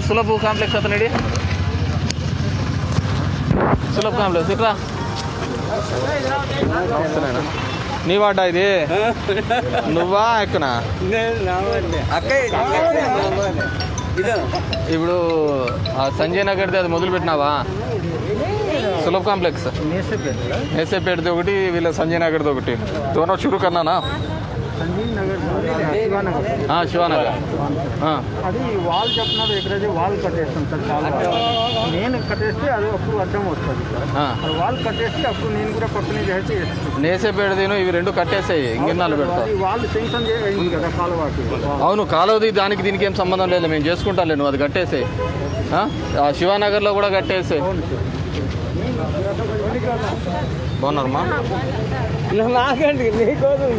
Sulabh complex అతనిడి Sulabh complex ఇక్కడ వస్తున్నాయినా నీ వాటా ఇది నువ్వా ఎక్కనా ఇప్పుడు ఆ సంజయ్ నగర్ది అది మొదలు పెట్టినావా సులభ్ కాంప్లెక్స్ ఏసేపేటది ఒకటి వీళ్ళ సంజయ్ నగర్ది ఒకటి దోనో షురు కన్నానా ఆ, శివానగర్ ఆ, అది వాల్ చెప్పినది ఎక్కడైతే వాల్ కట్టేస్తాం సార్ చాలా నేను కట్టేస్తే అది అప్పుడు అడ్డం వస్తుంది సార్ ఆ. అది వాల్ కట్టేస్తే అప్పుడు నేను కూడా పక్కనే చేసి వేస్తాను నేసేపేటదిను ఇవి రెండు కట్టేసాయి ఇంగిన్నాళ్ళు పెడతా అది వాళ్ళు శాంక్షన్ చేయండి కదా కాలువకి అవును కాలువది దానికి దీనికి ఏం సంబంధం లేదు మేము చేసుకుంటాలే నువ్వు అది కట్టేసాయి ఆ శివానగర్లో కూడా కట్టేసాయి బాగున్నారమ్మా నాకండి నీకోసం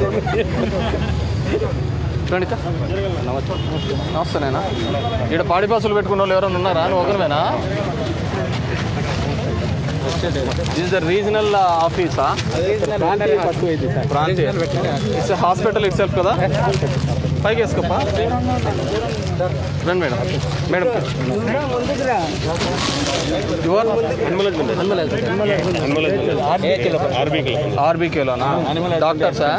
రండి ఇక. నమస్తే నేనా ఇక్కడ పాడి పాసులు పెట్టుకున్న వాళ్ళు ఎవరైనా ఉన్నారా నువ్వు ఒకరివేనా ఇస్ ద రీజనల్ ఆఫీసా ప్రాంతీయ ఇట్స్ హాస్పిటల్ ఇట్ సెల్ఫ్ కదా పైకి వేసుకోపా రండి మేడం మేడం యువర్ ఆర్బీకేలోనా డాక్టర్సా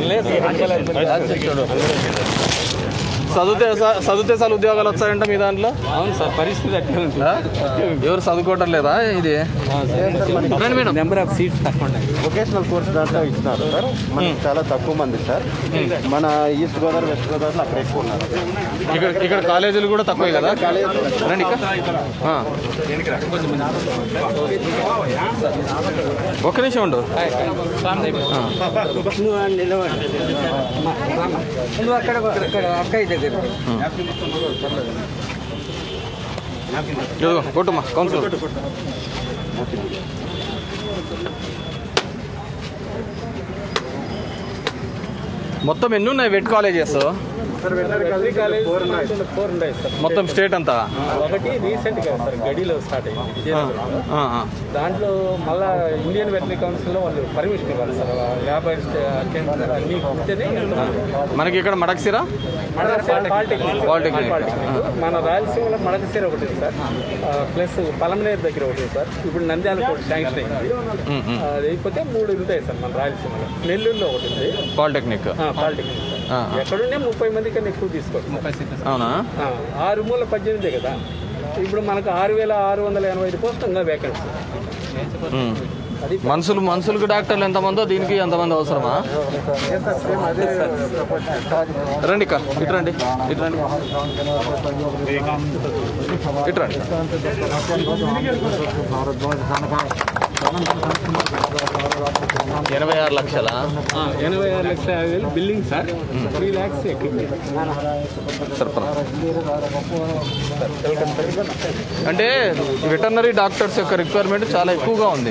చదివితే చదివితే చాలు ఉద్యోగాలు వచ్చాయంట మీ దాంట్లో అవును సార్ పరిస్థితి అట్లా ఉంది ఆ? ఎవరు చదువుకోవటం లేదా ఇది రండి మేడం నెంబర్ ఆఫ్ సీట్స్ తక్కువ ఉన్నాయి వొకేషనల్ కోర్స్ దాంట్లో ఇస్తున్నారు సార్ మనకి చాలా తక్కువ మంది సార్ మన ఈస్ట్ గోదావరి వెస్ట్ గోదావరిలో అక్కడ ఎక్కువ ఉన్నారు ఇక్కడ ఇక్కడ కాలేజీలు కూడా తక్కువే కదా రండి ఇక్కడ ఆ. ఒక్క నిమిషం ఉండు ఆ. నువ్వు అక్కడ అక్కడ అక్కయ్య దగ్గర ఇదిగో కొట్టుమా కౌన్సిలర్ మొత్తం ఎన్ని ఉన్నాయి వెట్ కాలేజెస్ ఫోర్ ఉన్నాయి ఫోర్ ఉన్నాయి సార్ మొత్తం స్టేట్ అంతా ఒకటి రీసెంట్ గా సార్ గడిలో స్టార్ట్ అయింది ఆ, విజయనగరంలో. ఆ, ఆ. దాంట్లో మళ్ళా ఇండియన్ వెటరీ కౌన్సిల్లో వాళ్ళు పర్మిషన్ ఇవ్వాలి సార్ యాభై అటెండ్ అన్ని ఇస్తేనే మనకి ఇక్కడ మడక్సిరా పాలిటెక్నిక్ పాలిటెక్నిక్. మన రాయలసీమలో మడకసీర ఒకటి ఉంది సార్ ప్లస్ పలమనేరు దగ్గర ఒకటి ఉంది సార్ ఇప్పుడు నంద్యాల ఒకటి శాంక్షన్ అయింది ఉమ్, ఉమ్. అది అయిపోతే మూడు ఉంటాయి సార్ మన రాయలసీమలో నెల్లూరులో ఒకటి ఉంది పాలిటెక్నిక్ ఆ, పాలిటెక్నిక్ సార్ ఆ, ఆ. ఎక్కడుండే ముప్పై మంది కన్నా ఎక్కువ తీసుకోండి అవునా ఆరు మూల పద్దెనిమిది కదా ఇప్పుడు మనకు ఆరు వేల ఆరు వందల ఎనభై ఐదు పోస్ట్ ఇంకా వేకెన్సీ ఉమ్. మనుషులు మనుషులకు డాక్టర్లు ఎంతమందో దీనికి ఎంతమంది అవసరమా రండి ఇక ఇటు రండి ఇటు రండి ఇటు రండి ఎనభై ఆరు లక్షల ఎనభై ఆరు లక్షల యాభై వేలు building sir three lakhs equipment సరఫరా అంటే వెటర్నరీ డాక్టర్స్ యొక్క రిక్వైర్మెంట్ చాలా ఎక్కువగా ఉంది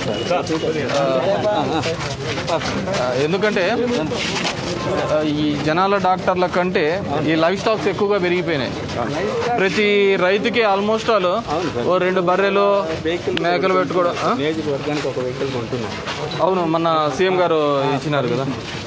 ఆ, ఎందుకంటే ఆ, ఈ జనాల డాక్టర్ల కంటే ఈ లైఫ్ స్టాక్స్ ఎక్కువగా పెరిగిపోయినాయి ప్రతి రైతుకి ఆల్మోస్ట్ ఆల్ ఓ రెండు బర్రెలు మేకలు పెట్టుకోవడం ఆ? నియోజకవర్గానికి ఒక వెహికల్ కొంటున్నాం అవును మొన్న సీఎం గారు ఇచ్చినారు కదా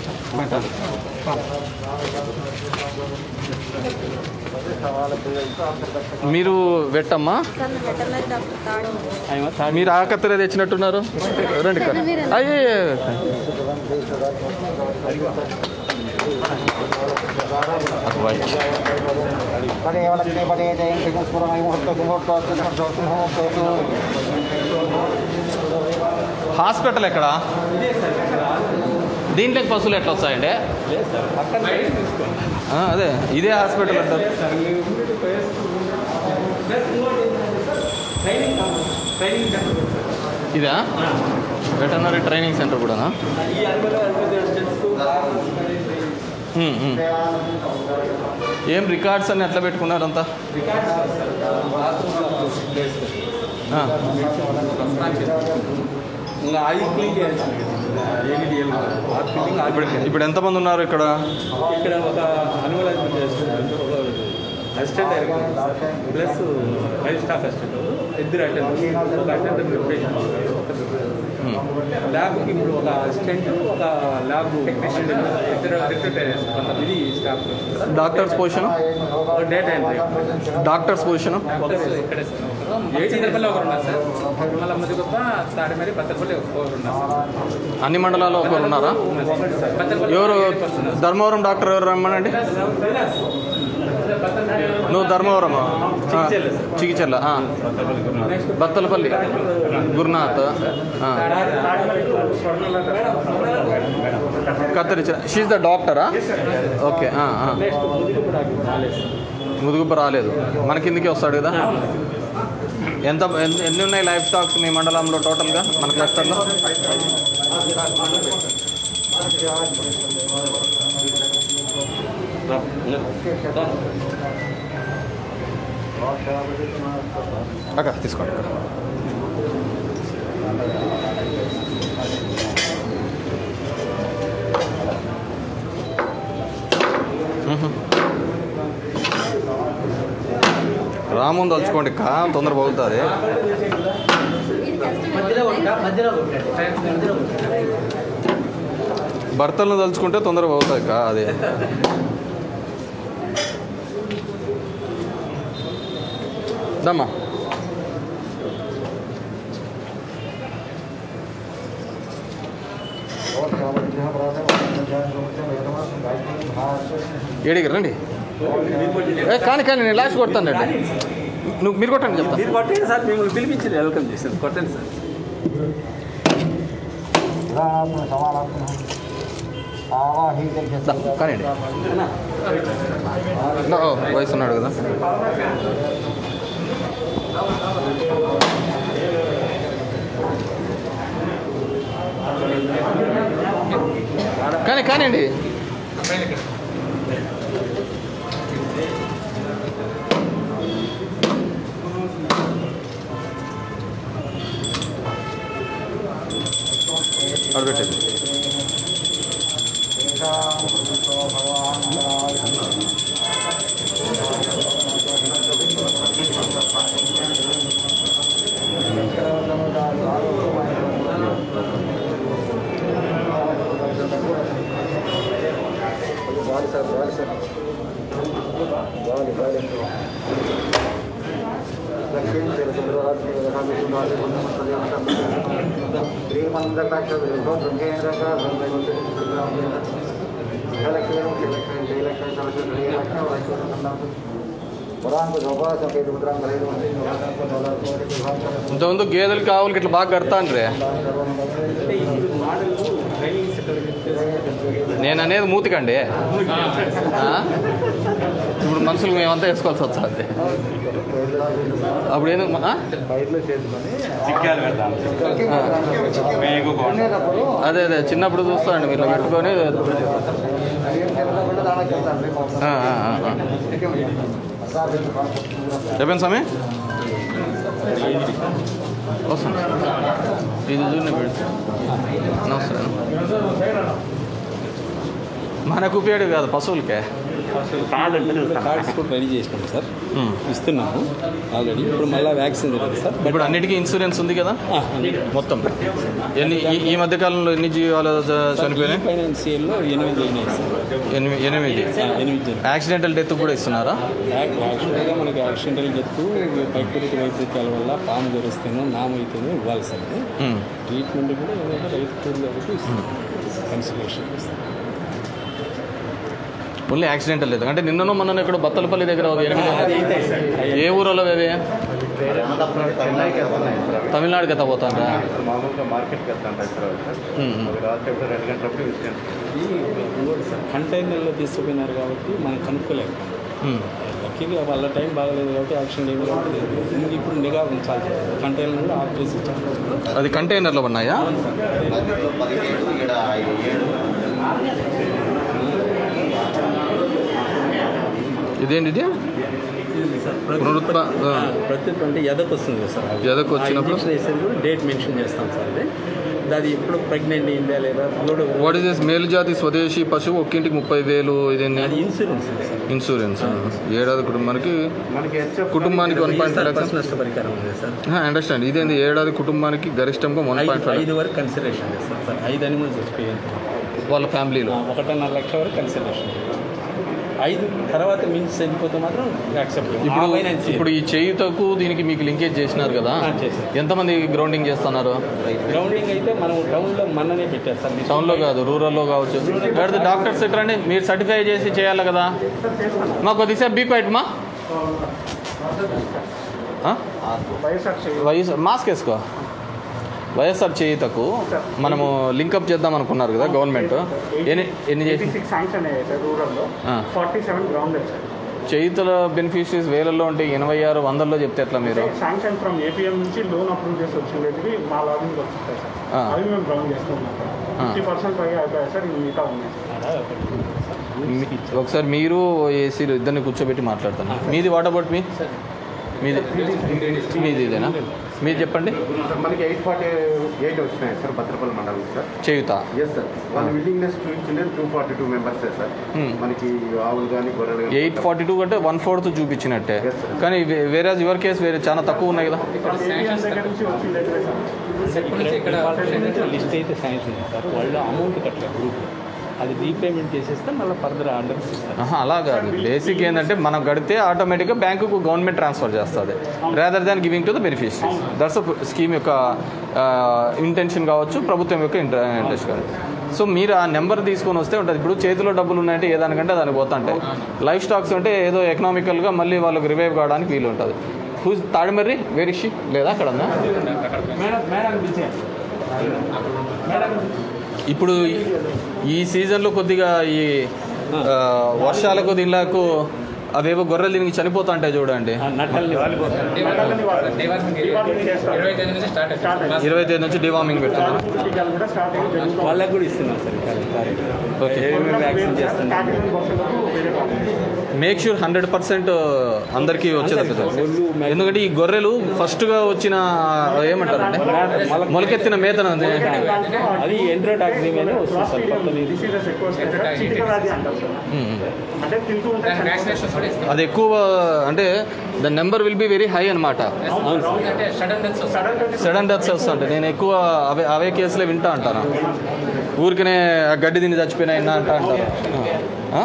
మీరు వెట్టమ్మా వెటర్నరీ డాక్టర్ తాడు మీరు ఆకత్తరే తెచ్చినట్టున్నారు రండి ఇక్కడ. అయ్యే హాస్పిటల్ ఎక్కడ దీంట్లోకి పశువులు ఎట్లా వస్తాయండి ఆ, అదే ఇదే హాస్పిటల్ అంటారు ఇదా వెటర్నరీ ట్రైనింగ్ సెంటర్ కూడానా ఉమ్, ఉమ్. ఏం రికార్డ్స్ అని ఎట్లా పెట్టుకున్నారంతా ఆ, ఇంకా ఆయిల్ క్లీన్ చేయాల్సింది ఏడిడిఎల్ ఇప్పుడు ఇప్పుడు ఎంతమంది ఉన్నారు ఇక్కడ ఇక్కడ ఒక అనిమల్ హస్బెండరీ ఒక assistant director plus livestock assistant ఇద్దరు అటెండర్ ఒక అటెండర్ ప్రిపరేషన్ ల్యాబ్కి ఇప్పుడు ఒక అసిస్టెంట్ ఒక ల్యాబ్ టెక్నీషియన్ ఇద్దరు రిక్రూట్ అయ్యారు సార్. కొంతమంది స్టాఫ్ డాక్టర్స్ పొజిషన్ ఒక డేటా ఎంట్రీ డాక్టర్స్ పొజిషన్ ఒకరు ఇక్కడే సార్ ఏ చిన్నపల్లి ఒకరు ఉన్నారు సార్ మళ్ళీ ముద్దు గొప్ప తాడిమరి బత్తపల్లి ఒకరు ఉన్నారు సార్ అన్ని మండలాల్లో ఒకరు ఉన్నారా బత్తపల్లి ఎవరు ధర్మవరం డాక్టర్ ఎవరు రమ్మనండి నువ్వు ధర్మవరం చిగిచెల్ల బత్తలపల్లి గురునాథ్ ఆ. కత్తిరించ షీజ్ ద డాక్టరా ఓకే ఆ, ఆ. ముదుగుబ్బ రాలేదు మన కిందికి వస్తాడు కదా ఎంత ఎన్- ఎన్ని ఉన్నాయి లైఫ్ స్టాక్స్ మీ మండలంలో టోటల్గా మన క్లస్టర్లో అక్క తీసుకోండి అక్క. మ్మ్. రాముని తలుచుకోండి కా తొందర పోతుంది భర్తలను తలుచుకుంటే తొందరగా పోతుంది కా అది దమ్మా ఏడికి రండి ఏ కానీ కానీ నేను లాస్ట్ కొడతాను రండి నువ్వు మీరు కొట్టండి చెప్తా మీరు కొట్టండి సార్ మిమ్మల్ని పిలిపించి వెల్కమ్ చేశాను కొట్టండి సార్ దా, కానివ్వండి నా, ఓ, వయసు ఉన్నాడు కదా కానీ కానివ్వండి అడగట్టండి ఇంతకుముందు గేదెలకి ఆవులకి ఇట్లా బాగా కడతాండ్రే నేను అనేది మూతికండి ఆ? ఇప్పుడు మనుషులు మేమంతా వేసుకోవాల్సి వస్తుంది అప్పుడు ఎందుకు మా- ఆ? ఆ. అదే అదే చిన్నప్పుడు చూస్తాండి మీరు ఇట్లా పెట్టుకొని ఆ, ఆ, ఆ, ఆ. చెప్పండి స్వామి వస్తాను ఇది చూడండి పెడుతుంది నమస్కారం మనకు ఉపయోగం కాదు పశువులకే కార్డ్స్ కూడా రెడీ చేసినాం సార్ ఉమ్. ఇస్తున్నాము ఆల్రెడీ ఇప్పుడు మళ్ళీ వ్యాక్సిన్ జరుగుతుంది సార్ ఇప్పుడు అన్నిటికీ ఇన్సూరెన్స్ ఉంది కదా మొత్తం ఎన్ని ఈ- ఈ మధ్య కాలంలో ఎన్ని జీవాలు చ- చనిపోయినాయి ఫైనాన్షియల్లో ఎనిమిది అయినాయి సార్ ఎనిమిది ఎనిమిది ఆ, ఎనిమిది జరిగాయి. యాక్సిడెంటల్ డెత్ కూడా ఇస్తున్నారా యాక్- యాక్చువల్గా మనకి యాక్సిడెంటల్ డెత్ ప్రకృతి వైద్యత్యాల వల్ల పాము గరిస్తేనో నామైతేనో ఇవ్వాలి సార్ అది. ఉమ్. ట్రీట్మెంట్ కూడా ఏదంటే రైతు టూర్ కాబట్టి ఇస్తాం కన్సల్టేషన్ ఇస్తాం ఓన్లీ యాక్సిడెంటల్ లేదు అంటే నిన్ననో మొన్న ఇక్కడ బత్తలపల్లి దగ్గర ఒక ఎనిమిది ఏ ఊరలో అవి తమిళనాడుకి ఎత్త పోతాండ్రా మామూలుగా మార్కెట్కి వెళ్తాను సార్ ఉమ్, ఉమ్. రాత్రి ఎప్పుడు రెండు గంటలప్పుడు ఇస్తాను ఈ ఇంకోటి సార్ కంటైనర్లో తీసుకుపోయినారు కాబట్టి మనం కనుక్కోలేము ఉమ్. లక్కీగా వాళ్ళ టైం బాగలేదు కాబట్టి యాక్షన్ లేదు కాబట్టి ఇంక ఇప్పుడు నిఘా ఉంచాలి కంటైనర్ కూడా ఆఫ్ చేసి ఇచ్చాం అది కంటైనర్లో ఉన్నాయా ఇదేంటి ఇది పునరుత్ప ఆ. ప్రత్యుత్పత్తి అంటే ఎదకు వస్తుంది కదా సార్ ఎదకు వచ్చినప్పుడు? వేసేది కూడా డేట్ మెన్షన్ చేస్తాం సార్ అది అది ఎప్పుడు ప్రెగ్నెంట్ అయిందా లేదా లోడ్ వాట్ ఇస్ దిస్ మేలుజాతి స్వదేశీ పశువు ఒక్కింటికి ముప్పై వేలు ఇదేంటి అది ఇన్సూరెన్స్ సార్ ఇన్సూరెన్స్ ఏడాది కుటుంబానికి మనకి హెచ్ఎఫ్ కుటుంబానికి వన్ పాయింట్ ఫైవ్ పర్సనల్ నష్టపరిహారం ఉంది సార్ అండర్స్టాండ్ ఇదేంది ఏడాది కుటుంబానికి గరిష్టంగా వన్ ఐదు పాయింట్ ఫైవ్ ఐదు వరకు కన్సిడరేషన్ చేస్తారు సార్ ఐదు అనిమల్స్ చచ్చిపోయాయి వాళ్ళ ఫ్యామిలీలో ఒకటిన్నర లక్ష వరకు కన్సిడరేషన్ ఐదు తర్వాత మీన్స్ చనిపోతే మాత్రం యాక్సెప్ట్ ఇప్పుడు ఇప్పుడు ఈ చేయుతకు దీనికి మీకు లింకేజ్ చేసినారు కదా ఆ, చేశారు. ఎంతమంది గ్రౌండింగ్ చేస్తున్నారు గ్రౌండింగ్ అయితే మనం టౌన్లో మొన్ననే పెట్టారు సార్ టౌన్లో కాదు రూరల్లో కావచ్చు పెడితే డాక్టర్స్ ఎక్కడండి మీరు సర్టిఫై చేసి చేయాలి కదా మా కొద్దిసేపు బీ క్వైట్ మా ఆ? వైఎస్ఆర్ చేయ వైఎస్ఆర్ మాస్క్ వేసుకో వైఎస్ఆర్ చేయుతకు మనము లింకప్ చేద్దాం అనుకున్నారు కదా గవర్నమెంట్ ఎన్ని ఎన్ని ఎయిటీ చేసి సిక్స్ శాంక్షన్ అయ్యాయి సార్ రూరల్లో ఆ. ఫార్టీ సెవెన్ గ్రౌండ్ సార్ చేయుతల బెనిఫిషరీస్ వేలల్లో ఉంటే ఎనభై ఆరు వందల్లో చెప్తే ఎట్లా మీరు శాంక్షన్ ఫ్రమ్ ఏపీఎం నుంచి లోన్ అప్రూవ్ చేసి వచ్చిండేది మా లాగిన్కి వచ్చింటాయి సార్ ఆ. అవి మేము గ్రౌండ్ చేస్తున్నాం ఆ. ఫిఫ్టీ పర్సెంట్ పైగా అయిపోయాయి సార్ ఈ మిగతా ఉన్నాయి మీ- ఒకసారి మీరు ఏసీ ఇద్దరిని కూర్చోబెట్టి మాట్లాడతాను మీది వాట్ అబౌట్ మీ మీది మీది ఇదేనా మీరు చెప్పండి మనకి ఎయిట్ ఫార్టీ ఎయిట్ వచ్చినాయి సార్ భద్రపల్లి మండలం సార్ చేయుత ఎస్ సార్ వాళ్ళ విల్లింగ్నెస్ చూపించింది టూ ఫార్టీ టూ మెంబర్సే సార్ Hmm. మనకి ఆవులు కానీ గొర్రెలు కానీ ఎయిట్ ఫార్టీ టూ అంటే వన్ ఫోర్త్ చూపించినట్టే Yes, sir. కానీ వే- వేరే యువర్ కేసు వేరే చాలా తక్కువ ఉన్నాయి కదా ఏపీఎం దగ్గర నుంచి వచ్చిండేది సార్ లిస్ట్ అయితే శాంక్షన్ ఉంది సార్ వాళ్ళు అమౌంట్ కట్టలేదు గ్రూప్ అది రీపేమెంట్ చేసేస్తే మళ్ళీ ఫర్దర్ ఆర్డర్స్ ఇస్తారు ఆహా, అలా కాదు బేసిక్ ఏంటంటే మనం గడితే ఆటోమేటిక్గా బ్యాంకుకు గవర్నమెంట్ ట్రాన్స్ఫర్ చేస్తుంది rather than giving to the beneficiaries that's scheme యొక్క ఇంటెన్షన్ కావచ్చు ప్రభుత్వం యొక్క ఇంట్రెస్ట్ కావచ్చు సో మీరు ఆ నెంబర్ తీసుకొని వస్తే ఉంటుంది ఇప్పుడు చేతిలో డబ్బులు ఉన్నాయంటే ఏ దానికంటే దానికి పోతుంటాయి లైఫ్ స్టాక్స్ అంటే ఏదో ఎకనామికల్గా మళ్ళీ వాళ్ళకి రివైవ్ కావడానికి వీలు ఉంటుంది హూజ్ తాడిమర్రి వేరిషి లేదా అక్కడ ఉందా మేడం మేడం విజయ్ ఇప్పుడు ఈ సీజన్లో కొద్దిగా ఈ ఆ, వర్షాలకు దీనిలకు అవేవో గొర్రెలు దీనికి చనిపోతా ఉంటాయి చూడండి నట్టల్ని వాలిపోతారు ఇరవై తేదీ నుంచి డివార్మింగ్ పెడుతున్నాం టీకాలు కూడా స్టార్ట్ అయ్యి జరుగుతాం వాళ్ళకు కూడా ఇస్తున్నాం సార్ ఈ ఓకే ఏమేమి వ్యాక్సిన్ చేస్తున్నాం కాకినాడ బస్సులకు వేరే వాళ్ళు మేక్ షూర్ హండ్రెడ్ పర్సెంట్ అందరికీ వచ్చేది ఎందుకంటే ఈ గొర్రెలు ఫస్ట్గా వచ్చిన ఏమంటారంటే మొలకెత్తిన మేతన ఉంది అది ఎంట్రోటాక్సిమ్ అనే వస్తుంది సార్ కొత్త డిసీజెస్ ఎక్కువ వస్తాయి సార్ చిటిక వ్యాధి అంటారు సార్ మ్మ్. అంటే తింటూ ఉంటే చనిపోతారు. అది ఎక్కువ అంటే the number will be very high అనమాట సడన్ డెత్స్ వస్తుంటాయి నేను ఎక్కువ అవే అవే కేసులే వింటా అంటాను ఊరికనే ఆ గడ్డి తిని చచ్చిపోయినా విన్నా అంటా అంటారు ఆ?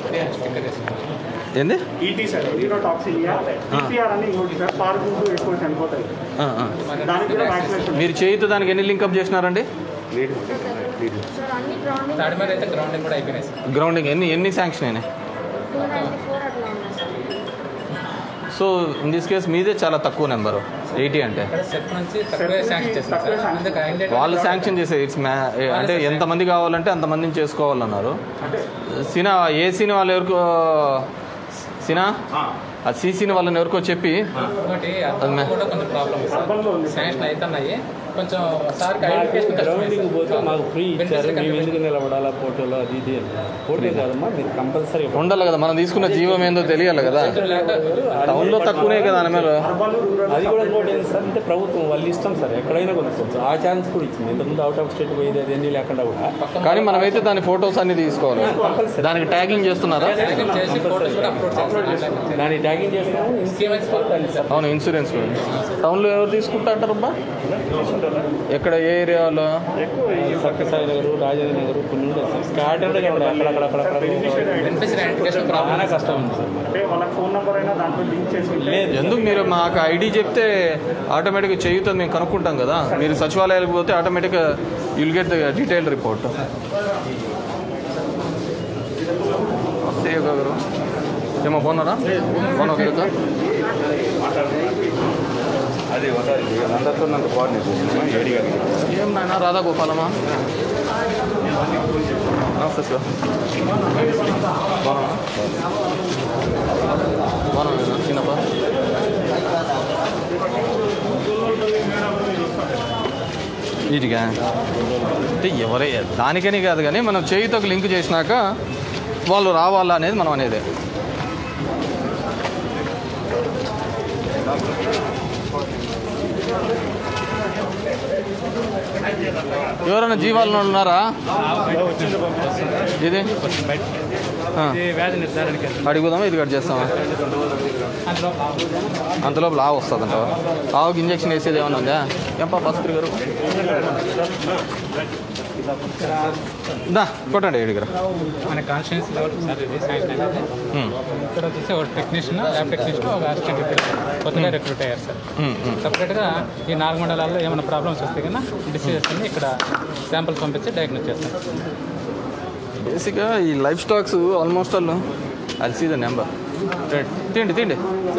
ఏంది ఈటీ సార్ ఈరోటాక్సిలియా టీపీఆర్ అని ఇంకోటి సార్ పార్కుంటూ ఎక్కువ చనిపోతాయి ఆ, ఆ. దానికి కూడా వ్యాక్సినేషన్ మీరు చేయితో దానికి ఎన్ని లింకప్ చేసినారండి సార్ అన్ని గ్రౌండింగ్ తాడిమేర అయితే గ్రౌండింగ్ కూడా అయిపోయినాయి సార్ గ్రౌండింగ్ ఎన్ని ఎన్ని శాంక్షన్ అయినాయి టూ నైంటీ ఫోర్ అట్లా ఉన్నాయి sir so in this case మీదే చాలా తక్కువ నెంబరు ఎయిటీ అంటే ఇక్కడ సెట్ నుంచి తక్కువే శాంక్షన్ చేస్తాం సార్ అందుకే హైలైట్ వాళ్ళు శాంక్షన్ చేసే ఇట్స్ మ్యా అంటే ఎంతమంది కావాలంటే అంతమందిని చేసుకోవాలన్నారు సినా ఏ సిని వాళ్ళు ఎవరికో సినా ఆ సీసీని వాళ్ళని ఎవరికో చెప్పి ఇంకోటి అర్థం కూడా కొంచెం ప్రాబ్లమ్ అర్బన్లో ఉంది సార్ శాంక్షన్ అవుతున్నాయి కొంచెం సార్కి ఐడెంటిఫికేషన్ గ్రౌండింగ్ పోతే మాకు ఫ్రీ ఇచ్చారు Beneficiary మేము ఎందుకు నిలబడాలా ఫోటోలో అది ఇది అని ఫోటో కాదమ్మా మీరు కంపల్సరీ ఉండాలి కదా మనం తీసుకున్న జీవం ఏందో తెలియాలి కదా టౌన్లో తక్కువనే కదా అని మీద అది కూడా ఇంకోటి ఏంటి సార్ అంటే ప్రభుత్వం వాళ్ళు ఇష్టం సార్ ఎక్కడైనా కొనుక్కోవచ్చు ఆ ఛాన్స్ కూడా ఇచ్చింది ఇంతకుముందు అవుట్ ఆఫ్ స్టేట్ పోయేది అది అన్నీ లేకుండా కూడా కానీ మనమైతే దాని ఫోటోస్ అన్ని తీసుకోవాలి దానికి ట్యాగింగ్ చేస్తున్నారా చేసి ఫోటోస్ కూడా అప్లోడ్ చేస్తాం దాన్ని ట్యాగింగ్ చేస్తాము స్కీమ్ అయితే దాన్ని సార్ అవును ఇన్సూరెన్స్ టౌన్లో ఎవరు తీసుకుంటా అంటారబ్బా ఎక్కడ ఏ ఏరియాలో సత్యసాయి నగర్ రాజేంద్ర నగర్ కొన్ని ఉంటాయి సార్ స్కాటర్డ్గా ఉన్నాయి అక్కడక్కడ బెనిఫిషరీ ఐడెంటిఫికేషన్ ప్రాబ్లమ్ చాలా కష్టం ఉంది సార్ అంటే వాళ్ళ ఫోన్ నెంబర్ అయినా దాంట్లో లింక్ చేసి ఉంటే లేదు ఎందుకు మీరు మాకు ఐడి చెప్తే ఆటోమేటిక్గా చేయుతుంది మేము కనుక్కుంటాం కదా మీరు సచివాలయాలకు పోతే ఆటోమేటిక్గా you'll get the detail report వస్తే గారు ఏమో పోన్నారా ఫోన్ ఓకే సార్ అది ఒకసారి అందరితో నన్ను కోఆర్డినేట్ చేసినామా ఏడి గారికి ఏం నాయన రాధా గోపాలమా నమస్తే సార్ బాగున్నా బాగున్నా చిన్నప్ప వీటిగా అంటే ఎవరే దానికని కాదు కానీ మనం చేయితో లింక్ చేసినాక వాళ్ళు రావాలా అనేది మనం అనేది ఎవరైనా జీవాలను ఉన్నారా ఇది ఆ. అడుగుదామా ఇది కట్ చేస్తామా అంతలోపు లావు వస్తుందంట ఆవుకి ఇంజక్షన్ వేసేది ఏమైనా ఉందా ఏంపా పసుపు గారు దా కొట్టండి ఏడు దగ్గర మన కాన్స్టిట్యూన్సీ లెవెల్ సార్ ఇది శాంక్షన్ అనేది ఇక్కడ వచ్చేసి ఒక టెక్నీషియన్ ల్యాబ్ టెక్నీషియన్ ఒక అసిస్టెంట్ రిక్రూట్ కొత్తగా రిక్రూట్ అయ్యారు సార్ సపరేట్గా ఈ నాలుగు మండలాల్లో ఏమైనా ప్రాబ్లమ్స్ వస్తే కన్నా డిసీజెస్ అన్ని ఇక్కడ శాంపుల్స్ పంపించి డయాగ్నోస్ చేస్తాం బేసిక్గా ఈ లైఫ్ స్టాక్స్ ఆల్మోస్ట్ ఆల్ అది సీ ద నెంబర్ తిండి తిండి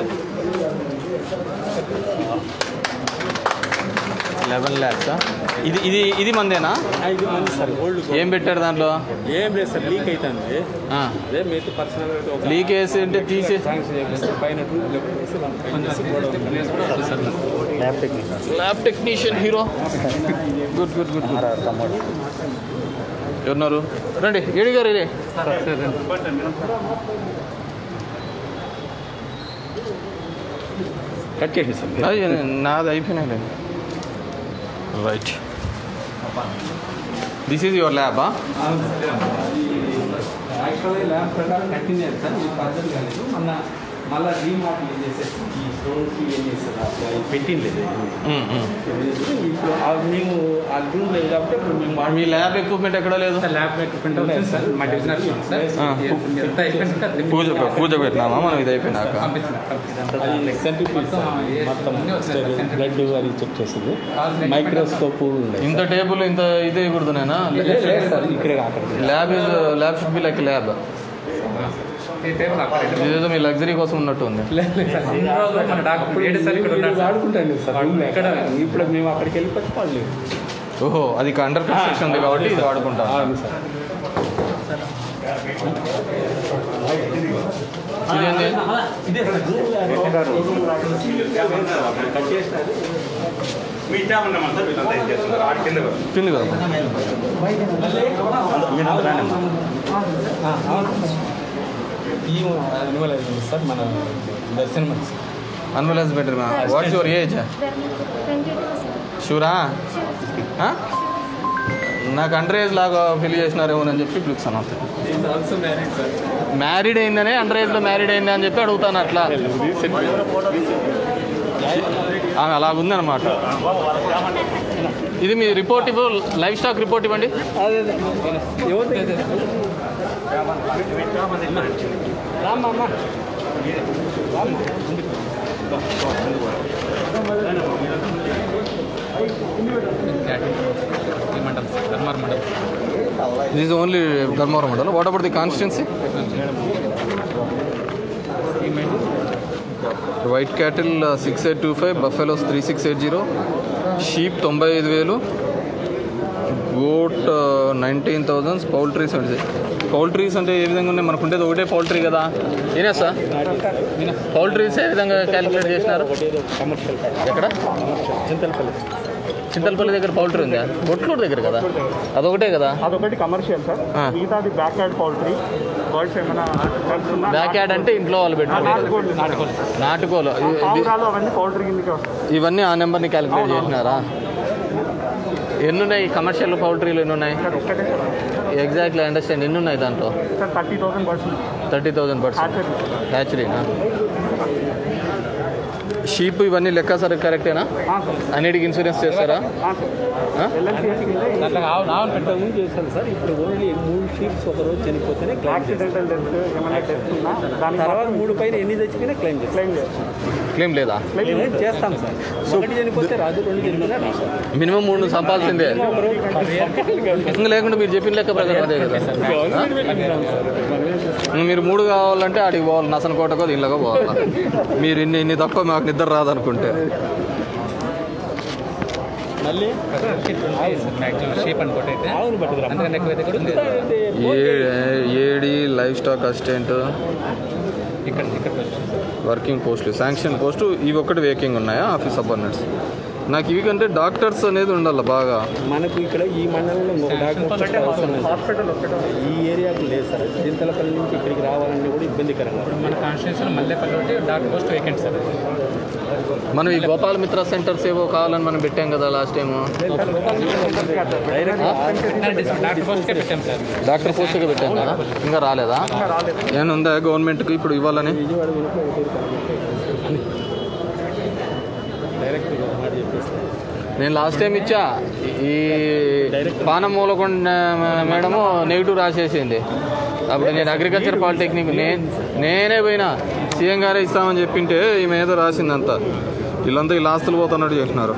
లెవెన్ ల్యాక్స్ ఇది ఇది ఇది మందేనా ఇది మంది సార్ ఓల్డ్ ఏం పెట్టారు దాంట్లో ఏం లేదు సార్ లీక్ అవుతుంది ఆ. అదే మీతో పర్సనల్ ఒక లీక్ వేసి అంటే తీసి శాంక్షన్ చేపిస్తే పైన ట్యూబ్ వేసి దాన్ని పైన చేసి గోడ lab technician hero good good good good ఎవరున్నారు రండి ఏడి గారు ఇదే కట్ చేసి సార్ అయ్యి, నాది అయిపోయినాయి రైట్ దిస్ ఈజ్ యువర్ ల్యాబా యాక్చువల్లీ ల్యాబ్ ప్రకారం కట్టింది సార్ ఈ పద్ధతి కాలేదు మన మళ్ళీ రీమాడల్ చేసేసి ఈ స్టోన్స్ ఏం చేస్తారు అసలు పెట్టింది ఇప్పుడు ఆ మేము ఆ రూమ్ లేదు కాబట్టి ఇప్పుడు మేము మీ ల్యాబ్ ఎక్విప్మెంట్ ఎక్కడ లేదు సార్ ల్యాబ్ ఎక్విప్మెంట్ వచ్చింది సార్ మా డివిజనల్ ఉంది సార్ ఆ. ఎంత అయిపోయిందంటే అది పూజ పూజ పెట్టినామా మనం ఇది అయిపోయినాక పంపించిన పంపించిన అది సెంట్రిఫ్యూజ్ మొత్తం బ్లడ్ అది చెక్ చేసింది మైక్రోస్కోప్ ఉండే ఇంత టేబుల్ ఇంత ఇది ఇవ్వకూడదునేనా లేదు సార్ ఇక్కడే అక్కడ lab is lab should be like lab ఈ టేబుల్ అక్కడ ఇదేదో మీ లగ్జరీ కోసం ఉన్నట్టు ఉంది ఇన్ని రోజులు మన డాక్టర్ ఏడు సార్ ఇక్కడ ఉన్నాడు సార్ వాడుకుంటాను సార్ వాళ్ళు ఇక్కడ ఇక్కడ ఇప్పుడు మేము అక్కడికి వెళ్ళిపోతే వాళ్ళు ఓహో అది అండర్ కన్స్ట్రక్షన్ ఉంది కాబట్టి ఇది వాడుకుంటాం అవును సార్ ఇదేంటి కట్ చేసినారు కింది కదా ఈ అనిమల్ సార్ మన దర్శనం అది సార్ అన్వలెన్స్ బెటర్ మా what's your age twenty two sir షూరా నాకు అండర్ ఏజ్ లాగా ఫిల్ చేసినారేమోనని చెప్పి పిలుస్తాను అంతే ఆల్సో మ్యారీడ్ సార్ మ్యారీడ్ అయిందనే అండర్ ఏజ్లో మ్యారీడ్ అయింది అని చెప్పి అడుగుతాను అట్లా ఆమె అలాగుంది అనమాట ఇది మీ రిపోర్ట్ ఇవ్వు లైఫ్ స్టాక్ రిపోర్ట్ ఇవ్వండి ఈ మండలం సార్ ధర్మార్ మండలం దిస్ ఓన్లీ ధర్మవరం మండలం what about the constituency white cattle six eight two five buffaloes three six eight zero sheep తొంభై ఐదు వేలు గోట్ నైన్టీన్ థౌజండ్స్ పౌల్ట్రీస్ అంటే పౌల్ట్రీస్ అంటే ఏ విధంగా ఉన్నాయి మనకు ఉండేది ఒకటే పౌల్ట్రీ కదా ఏనా సార్ పౌల్ట్రీస్ ఏ విధంగా క్యాలిక్యులేట్ చేసినారు కమర్షియల్ ఎక్కడ చింతలపల్లి చింతలపల్లి దగ్గర పౌల్ట్రీ ఉందా బొట్లూరు దగ్గర కదా అదొకటే కదా అదొకటి కమర్షియల్ సార్ ఆ. మిగతాది బ్యాక్ యార్డ్ పౌల్ట్రీ బర్డ్స్ ఏమైనా కలుసుకున్నా బ్యాక్ యార్డ్ అంటే ఇంట్లో వాళ్ళు పెట్టుకోవాలి నాటుకోళ్ళు నాటుకోలు ఇవి- ఇవి- పావురాలు అవన్నీ పౌల్ట్రీ కిందకి వస్తాయి ఇవన్నీ ఆ నెంబర్ని క్యాలిక్యులేట్ చేసినారా ఎన్ని ఉన్నాయి కమర్షియల్ పౌల్ట్రీలు ఎన్ని ఉన్నాయి సార్ ఒక్కటే సార్ ఎగ్జాక్ట్లీ అండర్స్టాండ్ ఎన్ని ఉన్నాయి దాంట్లో sir thirty thousand birds thirty thousand birds hatchery హ్యాచరీనా షీప్ ఇవన్నీ లెక్క సరే కరెక్టేనా సార్ అన్నిటికి ఇన్సూరెన్స్ చేస్తారా ఆ? ఎల్ఎన్సిఎస్ కింద దాంట్లో ఆవు ఆవును పెట్టాలి ముందు చేశాను సార్ ఇప్పుడు ఓన్లీ మూడు షీట్స్ ఒక రోజు చనిపోతేనే క్లెయిమ్ చేస్తాం యాక్సిడెంటల్ డెత్ ఏమైనా డెత్ ఉన్నా దాని తర్వాత మూడు పైన ఎన్ని తెచ్చిపోయినా క్లెయిమ్ చేస్తాం క్లెయిమ్ చేస్తాం క్లెయిమ్ లేదా క్లెయిమ్ చేస్తాం సార్ ఒకటి చనిపోతే రాదు రెండు చనిపోయినా రాదు సార్ మినిమం మూడు సంపాల్సిందే ఒక రోజు ఇంకా లేకుండా మీరు చెప్పిన లెక్క ప్రకారం అదే కదా ఇంక మీరు మూడు కావాలంటే అడిగి పోవాలి నసనకోటకో దీనిలోకో పోవాలి మీరు ఇన్ని ఇన్ని తక్కువ మాకు నిద్ర రాదనుకుంటే మళ్ళీ మ్యాక్సిమం షేప్ అనుకోటి అయితే ఆవును పట్టుకురా అందుకని ఎక్కువ అయితే కూడా ఉంది ఏ ఏడి లైఫ్ స్టాక్ అసిస్టెంట్ ఇక్కడ ఇక్కడ వర్కింగ్ పోస్టులు శాంక్షన్ పోస్టు ఇవి ఒక్కటి వేకింగ్ ఉన్నాయా ఆఫీస్ సబార్డినేట్స్ నాకు ఇవి కంటే డాక్టర్స్ అనేది ఉండాలి బాగా మనకు ఇక్కడ ఈ మండలంలో ఇంకొక డాక్టర్ అవసరం లేదు. హాస్పిటల్ ఒక్కటే ఈ ఏరియాకి లేదు సార్ చింతలపల్లి నుంచి ఇక్కడికి రావాలన్నా కూడా ఇబ్బందికరంగా ఉంది. మన కాన్స్టిట్యూన్సీలో మల్లెపల్లి ఒకటి డాక్టర్ పోస్ట్ వేకెంట్ సార్ అది. మనం ఈ గోపాల మిత్ర సెంటర్స్ ఏవో కావాలని మనం పెట్టాం కదా లాస్ట్ టైం డాక్టర్ పోస్ట్కే పెట్టాం సార్ డాక్టర్ పోస్ట్గా పెట్టాం కదా ఇంకా రాలేదా ఏమైనా ఉందా గవర్నమెంట్కి ఇప్పుడు ఇవ్వాలని విజయవాడ వెనుక ఒక ఊరు కనబడుతుంది. డైరెక్ట్ ఒక మాట చెప్పేస్తే నేను లాస్ట్ టైం ఇచ్చా ఈ పానం మూలకొండ మేడము నెగిటివ్ రాసేసింది అప్పుడు నేను అగ్రికల్చర్ పాలిటెక్నిక్ నే నేనే పోయినా సీఎం గారే ఇస్తామని చెప్పింటే ఈమె ఏదో రాసిందంతా వీళ్ళంతా ఈ ఆస్తులు పోతున్నట్టు చేసినారు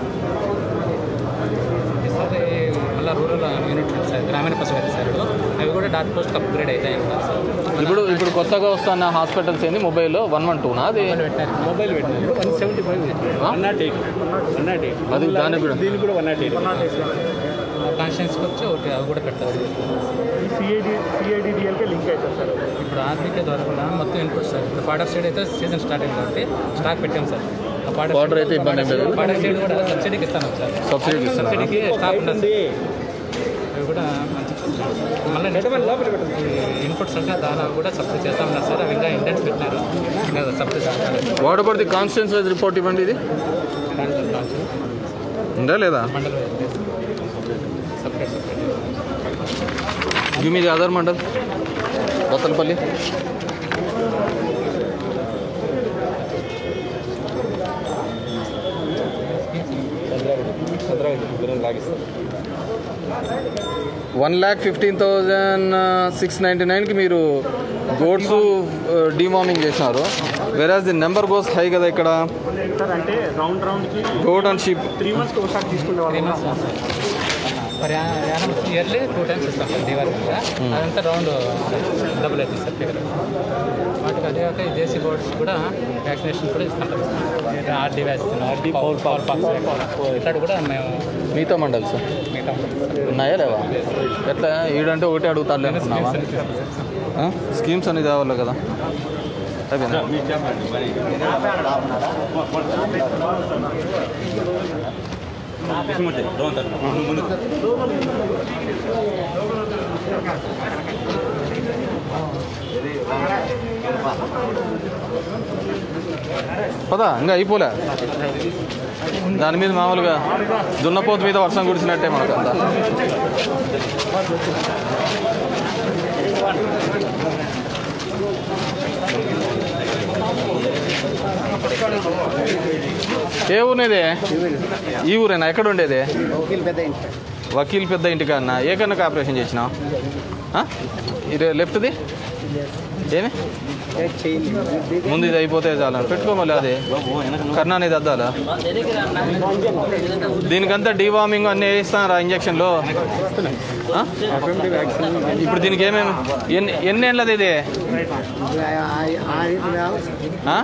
ఈసారి మళ్ళీ రూరల్ యూనిట్ ఉంది సార్ గ్రామీణ పశు వైద్య శాఖలో అవి కూడా డాక్టర్ పోస్ట్ అప్గ్రేడ్ అవుతాయి అంటారు సార్ ఇప్పుడు ఇప్పుడు కొత్తగా వస్తున్న హాస్పిటల్స్ ఏంది మొబైల్లో వన్ వన్ టూనా అది పెట్టారు మొబైల్ పెట్టినప్పుడు one seventy five one nought eight one nought eight అది దానికి కూడా దీనికి కూడా వన్ నాట్ ఎయిట్ కాన్స్టిట్యూన్సీకి వచ్చి ఒకటి అవి కూడా పెట్టారు ఈ సిఐడి సిఐడిడిఎల్కే లింక్ అవుతుంది సార్ ఇప్పుడు ఆర్బీకే ద్వారా కూడా మొత్తం ఇన్పుట్ సార్ ఇప్పుడు ఫాడర్ సైడ్ అయితే సీజన్ స్టార్ట్ అయింది కాబట్టి స్టాక్ పెట్టాం సార్ ఆ ఫాడర్ Fodder అయితే ఇబ్బంది ఏం లేదు. ఫాడర్ సైడ్ కూడా సబ్సిడీకి ఇస్తాను సార్ సబ్సిడీ ఇస్తున్నారు సబ్సిడీకి స్టాక్ ఉండదు అవి కూడా మళ్ళీ ఇన్పుట్స్ అంటే దాని కూడా సబ్సిడీ చేస్తా ఉన్నారు సార్ అవి ఇంకా ఇండెంట్స్ పెట్టినారు ఇంకా సబ్సిడీ చేస్తారు what about the constituency wise report ఇవ్వండి ఇది ఉందా లేదా మండలం separate separate give me the other mandal Bathalapalli one lakh fifteen thousand six ninety నైన్కి మీరు గోడ్స్ డిమార్మింగ్ చేసినారు వెరాజ్ ది నెంబర్ గోస్ హై కదా ఇక్కడ సార్ అంటే రౌండ్ రౌండ్కి గోడ్ అండ్ షీప్ త్రీ మంత్స్కి ఒకసారి తీసుకునే త్రీ వాళ్ళు మంత్స్ మరి యానం ఇయర్లీ టూ టైమ్స్ ఇస్తాం సార్ దీవాలి మీద అదంతా రౌండ్ డబుల్ అవుతుంది సార్ ఫిగర్ వాటికి అదే కాక ఈ దేశీ బోర్డ్స్ కూడా వ్యాక్సినేషన్ కూడా ఇస్తాం sir RD vaccine RD fowl power pox ఇట్లాంటి కూడా మేము మిగతా మండల్స్ మిగతా ఉన్నాయా లేవా ఎట్లా ఈడంటే ఒకటే అడుగుతారు అనుకున్నావా ఆ? స్కీమ్స్ అనేది కావాలి కదా అయిపోయిందా పదా ఇంకా అయిపోలే దాని మీద మామూలుగా దున్నపోతు మీద వర్షం కురిసినట్టే మనకంతా ఏ ఊరినేది ఈ ఊరేనా ఎక్కడ ఉండేది వకీల్ పెద్ద ఇంటికా అన్న ఏ కన్నా ఆపరేషన్ చేసినావు ఆ? ఇది లెఫ్ట్ది ఏమి ముందు ఇది అయిపోతే చాలు పెట్టుకో మళ్ళీ అది కర్ణ అనేది అద్దాలా దీనికంతా డివార్మింగ్ అన్నీ వేయిస్తారా ఇంజక్షన్లు ఆ? ఇప్పుడు దీనికి ఏమేమి ఎన్ని ఎన్ని ఏళ్ళది ఇది ఆ?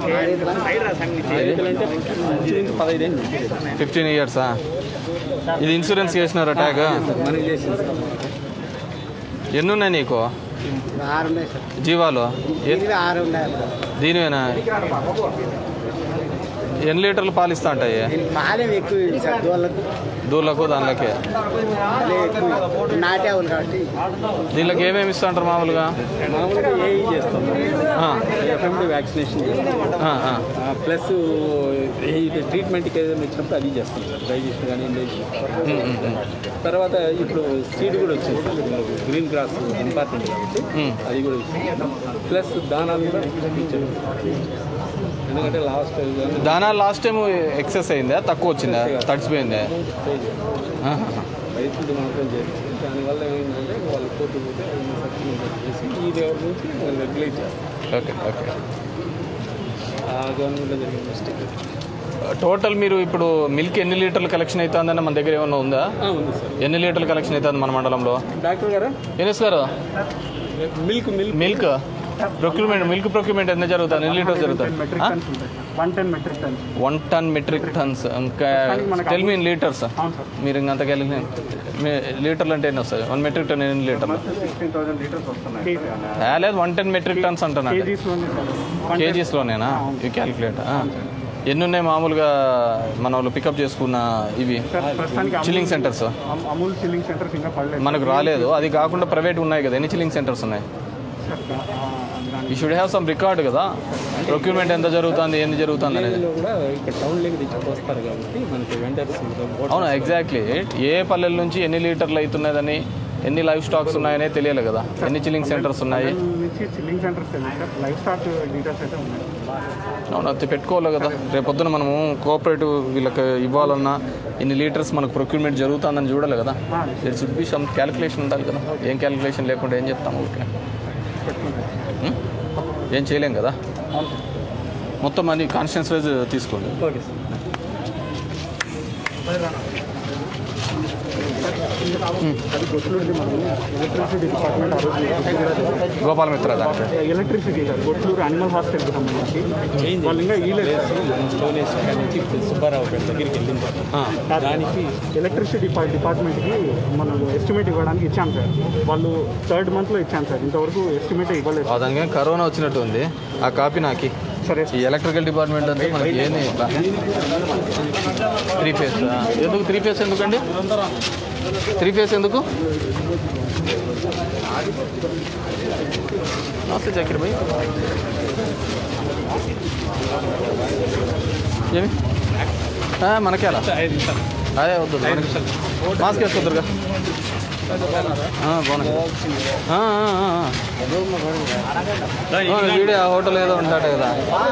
పదహైదేళ్ళు ఫిఫ్టీన్ ఇయర్సా ఇది ఇన్సూరెన్స్ చేసినారా ట్యాగ్ మనకి చేసింది ఎన్ని ఉన్నాయి నీకు ఆరు ఉన్నాయి సార్ జీవాలు ఎ- ఇవి ఆరు ఉన్నాయి అప్పుడు. దీనివేనా ఎన్ని లీటర్లు పాలు ఇస్తా ఉంటాయి దీనికి పాలెం ఎక్కువ ఇవి సార్ దూళ్ళకు దూళ్ళకు దానిలోకి పాలే ఎక్కువ నాటే ఆవులు కాబట్టి దీనిలోకి ఏమేమి ఇస్తా ఉంటారు మామూలుగా మామూలుగా ఏఈ చేస్తాం ఆ, ఎఫ్ఎండి వ్యాక్సినేషన్ చేస్తాం ఆ, ఆ. ప్లస్ ఇది ట్రీట్మెంట్కి ఏదైనా వచ్చినప్పుడు అది చేస్తాం సార్ డైజెషన్ కానీ ఇండైజెషన్ తర్వాత ఇప్పుడు సీడ్ కూడా వచ్చింది సార్ గ్రీన్ గ్రాస్ ఇంపార్టెంట్ కాబట్టి మ్మ్. అది కూడా ఇస్తాం ప్లస్ దానాలు కూడా ఇచ్చారు ఎందుకంటే లాస్ట్ దానా లాస్ట్ టైం ఎక్సెస్ అయిందా తక్కువ వచ్చిందా తడిచిపోయిందా ఆహా. రైతులు మాత్రం చేస్తారు దానివల్ల ఏమైందంటే వాళ్ళు కోర్టు పోతే సర్టిఫికేట్ చేసి ఈ లెవెల్ నుంచి వాళ్ళు రెగ్యులేట్ చేస్తారు ఓకే ఓకే ఆ గవర్నమెంట్లో జరిగిన మిస్టేక్ టోటల్ మీరు ఇప్పుడు మిల్క్ ఎన్ని లీటర్లు కలెక్షన్ అవుతుందన్న మన దగ్గర ఏమన్నా ఉందా ఉంది సార్ ఎన్ని లీటర్లు కలెక్షన్ అవుతుంది మన మండలంలో డాక్టర్ గారా ఎనిస్ గారు milk milk milk procurement milk procurement ఎంత జరుగుతుంది ఎన్ని లీటర్స్ జరుగుతుంది మెట్రిక్ టన్స్ ఉంటాయి one ten metric tons one ton metric tons ఇంకా టెల్ మీ లీటర్స్ అవును సార్ మీరు ఇంకంత కలిగి లీటర్లు అంటే ఎన్ని వస్తాయి వన్ మెట్రిక్ టన్ ఎన్ని లీటర్లు సిక్స్టీన్ థౌసండ్ లీటర్స్ వస్తున్నాయి ఆ, లేదు వన్ టెన్ మెట్రిక్ టన్స్ అంటున్నా కేజీస్లోనే సార్ కేజీస్లోనేనా యూ క్యాలిక్యులేట్ ఎన్ని ఉన్నాయి మామూలుగా మన వాళ్ళు పికప్ చేసుకున్న ఇవి సార్ ప్రస్తుతానికి అమూల్- చిల్లింగ్ సెంటర్స్ అమ్- అమూల్ చిల్లింగ్ సెంటర్స్ ఇంకా పడలేదు మనకు రాలేదు అది కాకుండా ప్రైవేట్ ఉన్నాయి కదా ఎన్ని చిల్లింగ్ సెంటర్స్ ఉన్నాయి సార్ ఆ, దాని ఈ షుడ్ హ్యావ్ సమ్ రికార్డ్ కదా ప్రొక్యూర్మెంట్ ఎంత జరుగుతుంది ఏంది జరుగుతుంది అనేది లో కూడా ఇక్కడ టౌన్ లెక్క తెచ్చుకొస్తారు కాబట్టి మనకి వెండర్స్ అవును ఎగ్జాక్ట్లీ ఏ పల్లెల నుంచి ఎన్ని లీటర్లు అవుతున్నదని ఎన్ని లైవ్ స్టాక్స్ ఉన్నాయనే తెలియాలి కదా ఎన్ని చిల్లింగ్ సెంటర్స్ ఉన్నాయి నుంచి చిల్లింగ్ సెంటర్స్ తెలియదు సార్ లైఫ్ స్టాక్ డీటెయిల్స్ అయితే ఉన్నాయి అవును అది పెట్టుకోవాలి కదా రేపొద్దున మనము కోఆపరేటివ్ వీళ్ళకి ఇవ్వాలన్నా ఇన్ని లీటర్స్ మనకు ప్రొక్యూర్మెంట్ జరుగుతుందని చూడాలి కదా it should be some calculation ఉండాలి కదా ఏం క్యాలిక్యులేషన్ లేకుండా ఏం చెప్తాము ఓకే ఏం చేయలేం కదా మొత్తం అది కాన్స్టిట్యూన్స్ వైజ్ తీసుకోండి ఓకే సార్ అది గొట్లూరుది మనం ఎలక్ట్రిసిటీ డిపార్ట్మెంట్ ఆ రోజు గోపాల మిత్ర దాంట్లో ఎలక్ట్రిసిటీ సార్ గొట్లూరు అనిమల్ హాస్పిటల్కి సంబంధించి వాళ్ళు ఇంకా ఈలేదు స్టోన్ వేసిన కాడ నుంచి ఇప్పుడు సుబ్బారావు గారి దగ్గరికి వెళ్ళిన తర్వాత దానికి ఎలక్ట్రిసిటీ డిపా డిపార్ట్మెంట్కి మనం ఎస్టిమేట్ ఇవ్వడానికి ఇచ్చాం సార్ వాళ్ళు థర్డ్ మంత్లో ఇచ్చాం సార్ ఇంతవరకు ఎస్టిమేట్ ఇవ్వలేదు దానికి కరోనా వచ్చినట్టు ఉంది ఆ కాపీ నాకి సరే ఈ ఎలక్ట్రికల్ డిపార్ట్మెంట్ అంటే మనకి ఏంది ఇట్లా త్రీ ఫేస్ ఎందుకు త్రీ ఫేస్ ఎందుకండి త్రీ ఫేస్ ఎందుకు నమస్తే చక్కెర భాయ్ ఏమి ఆ, మనకే అలా ఐదు నిమిషాలు అదే వద్దు మనకి మాస్క్ వేసుకొద్దురుగా బాగున్నాయి ఆ, ఆ, ఆ, ఆ. అవును, వీడే ఆ హోటల్ ఏదో ఉంటాడు కదా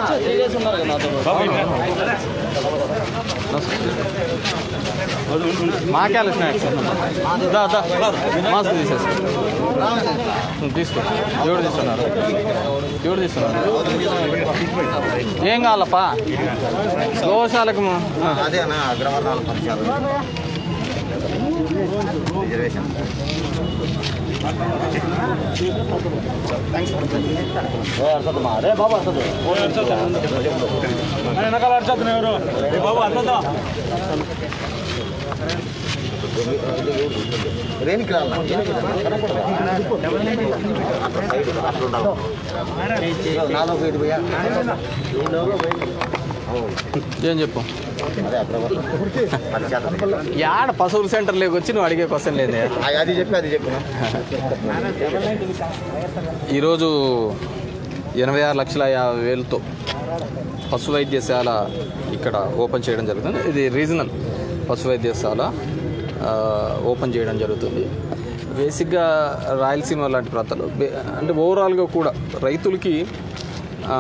మాకేళ్ళ స్నాక్స్ దా దా మాస్క్ తీసేసి తీసుకో ఎవడు తీస్తున్నారు ఎవడు తీస్తున్నారు ఏం కావాలప్పా గోశాలకు మ- ఆ. అదే అన్న అగ్రవర్ణాల పరిచయాలు రిజర్వేషన్ అదే బాబు అర్థం రేనికి నాలుగు ఐదు పోయా ఏం చెప్పు అదే అగ్రవర్ణం పరిచయాలు యాడ పశువుల సెంటర్లోకి వచ్చి నువ్వు అడిగే క్వశ్చన్ లేదు అది చెప్పి అది చెప్పిన ఈరోజు ఎనభై ఆరు లక్షల యాభై వేలతో పశు వైద్యశాల ఇక్కడ ఓపెన్ చేయడం జరుగుతుంది ఇది రీజనల్ పశు వైద్యశాల ఆ, ఓపెన్ చేయడం జరుగుతుంది బేసిక్గా రాయలసీమ లాంటి ప్రాంతాల్లో బే- అంటే ఓవరాల్గా కూడా రైతులకి ఆ,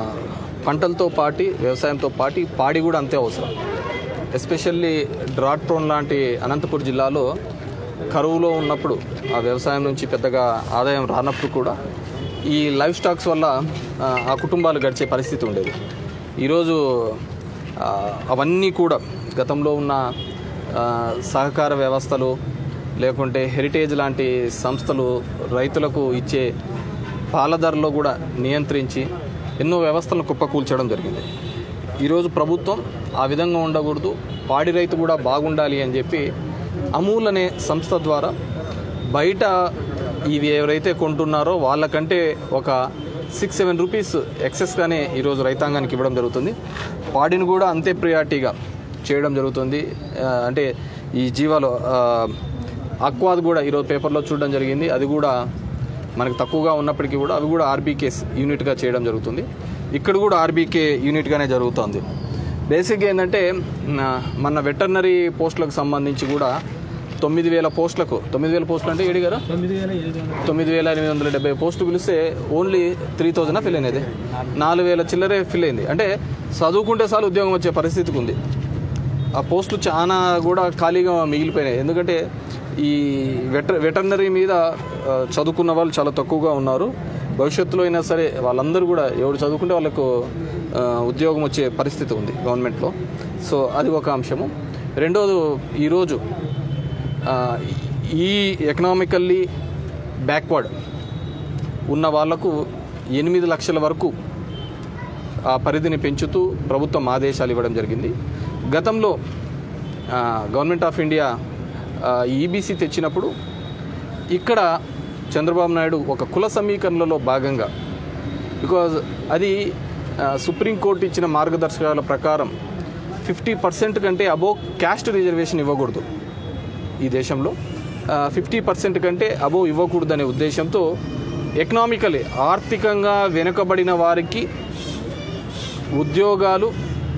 పంటలతో పాటి వ్యవసాయంతో పాటి పాడి కూడా అంతే అవసరం ఎస్పెషల్లీ డ్రాట్ ప్రోన్ లాంటి అనంతపురం జిల్లాలో కరువులో ఉన్నప్పుడు ఆ వ్యవసాయం నుంచి పెద్దగా ఆదాయం రానప్పుడు కూడా ఈ లైఫ్ స్టాక్స్ వల్ల ఆ, ఆ కుటుంబాలు గడిచే పరిస్థితి ఉండేది ఈరోజు ఆ, అవన్నీ కూడా గతంలో ఉన్న ఆ, సహకార వ్యవస్థలు లేకుంటే హెరిటేజ్ లాంటి సంస్థలు రైతులకు ఇచ్చే పాల ధరలో కూడా నియంత్రించి ఎన్నో వ్యవస్థలను కుప్పకూల్చడం జరిగింది ఈరోజు ప్రభుత్వం ఆ విధంగా ఉండకూడదు పాడి రైతు కూడా బాగుండాలి అని చెప్పి అమూల్ అనే సంస్థ ద్వారా బయట ఇవి ఎవరైతే కొంటున్నారో వాళ్ళకంటే ఒక సిక్స్ సెవెన్ రూపీస్ ఎక్సెస్గానే ఈరోజు రైతాంగానికి ఇవ్వడం జరుగుతుంది పాడిని కూడా అంతే ప్రియారిటీగా చేయడం జరుగుతుంది ఆ, అంటే ఈ జీవాలో అక్వాద్ కూడా ఈరోజు పేపర్లో చూడడం జరిగింది అది కూడా మనకు తక్కువగా ఉన్నప్పటికీ కూడా అవి కూడా ఆర్బీకే యూనిట్గా చేయడం జరుగుతుంది ఇక్కడ కూడా ఆర్బీకే యూనిట్గానే జరుగుతుంది బేసిక్గా ఏంటంటే నా- మన వెటర్నరీ పోస్టులకు సంబంధించి కూడా తొమ్మిది వేల పోస్టులకు తొమ్మిది వేల పోస్టులు అంటే ఏడు గారు తొమ్మిది వేల ఎనిమిది వందల తొమ్మిది వేల ఎనిమిది వందల డెబ్బై పోస్టులు పిలిస్తే ఓన్లీ త్రీ థౌజండ్ ఫిల్ అయినది నాలుగు వేల చిల్లరే ఫిల్ అయింది అంటే చదువుకుంటే చాలు ఉద్యోగం వచ్చే పరిస్థితికి ఉంది ఆ పోస్టులు చాలా కూడా ఖాళీగా మిగిలిపోయినాయి ఎందుకంటే ఈ వెట వెటర్నరీ మీద ఆ, చదువుకున్న వాళ్ళు చాలా తక్కువగా ఉన్నారు భవిష్యత్తులో అయినా సరే వాళ్ళందరూ కూడా ఎవరు చదువుకుంటే వాళ్ళకు ఆ, ఉద్యోగం వచ్చే పరిస్థితి ఉంది గవర్నమెంట్లో సో అది ఒక అంశము రెండోది ఈరోజు ఆ, ఈ ఎకనామికల్లీ బ్యాక్వర్డ్ ఉన్న వాళ్లకు ఎనిమిది లక్షల వరకు ఆ పరిధిని పెంచుతూ ప్రభుత్వం ఆదేశాలు ఇవ్వడం జరిగింది గతంలో ఆ, గవర్నమెంట్ ఆఫ్ ఇండియా ఈబీసీ తెచ్చినప్పుడు ఇక్కడ చంద్రబాబు నాయుడు ఒక కుల సమీకరణలో భాగంగా బికాజ్ అది ఆ, సుప్రీంకోర్టు ఇచ్చిన మార్గదర్శకాల ప్రకారం ఫిఫ్టీ పర్సెంట్ కంటే అబో క్యాస్ట్ రిజర్వేషన్ ఇవ్వకూడదు ఈ దేశంలో ఫిఫ్టీ పర్సెంట్ కంటే అబో ఇవ్వకూడదనే ఉద్దేశంతో ఎకనామికలీ ఆర్థికంగా వెనుకబడిన వారికి ఉద్యోగాలు